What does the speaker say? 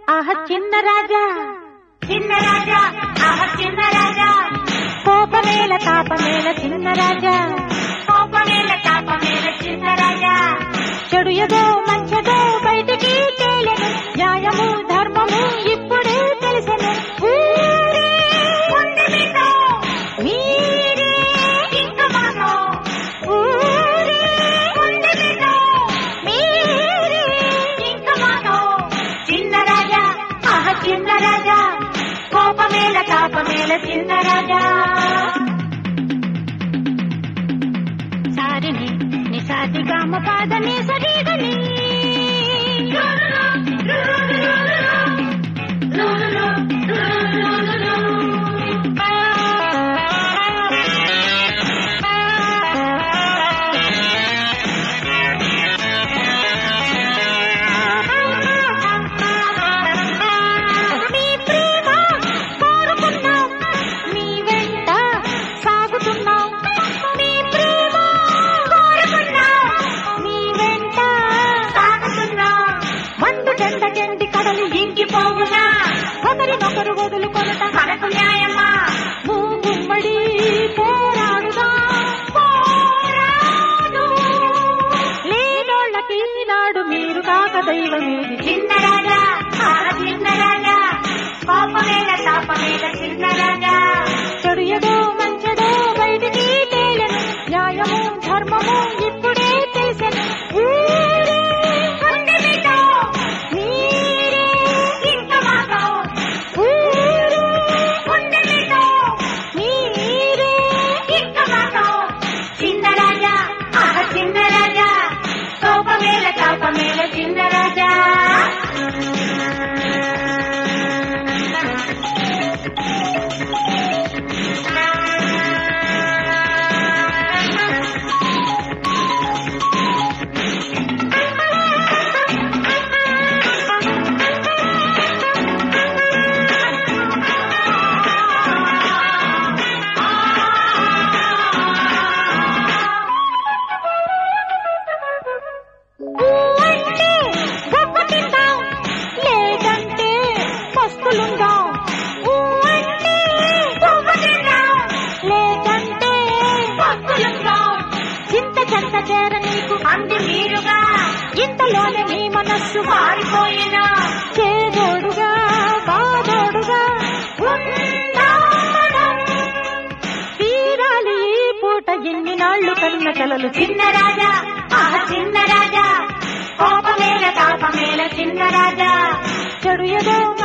ఆహ చిన్న రాజా చిన్న రాజా ఆహ చిన్న రాజా కోపమేల తాపమేల చిన్న రాజా కోపమేల తాపమేల చిన్న రాజా చెడు ఏదో మంచదో బయటికి తేలెను న్యాయము ధర్మము ఇప్పుడే తెలిసెను ఊరే ఉంది మీతో మీరే ఇంక మాతో ఊరే ఉంది మీతో మీరే ఇంక మాతో చిన్న రాజా ఆహ చిన్న రాజా కోపమేల తాపమేల చిన్న రాజా సారిని నిసాది గామ పాదని సరిగని మీ ప్రేమ కోరుకున్నాం మీ వెంట సాగుతున్నాం మీ ప్రేమ కోరుకున్నాం మీ వెంట సాగుతున్నాం మందు జెండ జెండి కడలి ఇంకిపోవునా ఒకరినొకరు వదులుకొనట మనకు న్యాయమా మూగుమ్మడి పోరాడుదా పోరాడు. లేనోళ్ళకి నాడు మీరు కాక దైవమేది చిన్న రాజా ఆహ చిన్న రాజా కోపమేల తాపమేల చిన్న రాజా చెడు ఏదో మంచదో బయటికి తేలెను న్యాయము ధర్మము ఇప్పుడే తెలిసెను ఊరే ఉంది మీతో మీరే ఇంక మాతో ఊరే ఉంది మీతో మీరే ఇంక మాతో చిన్న రాజా ఆహ చిన్న రాజా కోపమేల తాపమేల చిన్న రాజా ఊరంటే గొప్ప తిందాం లేదంటే పస్తులుందాం ఊరంటే పువ్వు తిందాం లేదంటే పస్తులుందాం చింత చెంత చేర నీకు అంది మీరుగా ఇంతలోనే నీ మనస్సు మారిపోయినా చేదోడుగా బాదోడుగా ఉందాం మనం. తీరాలి ఈ పూట ఎన్ని నాళ్ళు కన్న కలలు చిన్న రాజా ఆహ చిన్న రాజా కోపమేల తాపమేల చిన్న రాజా చెడు ఏదో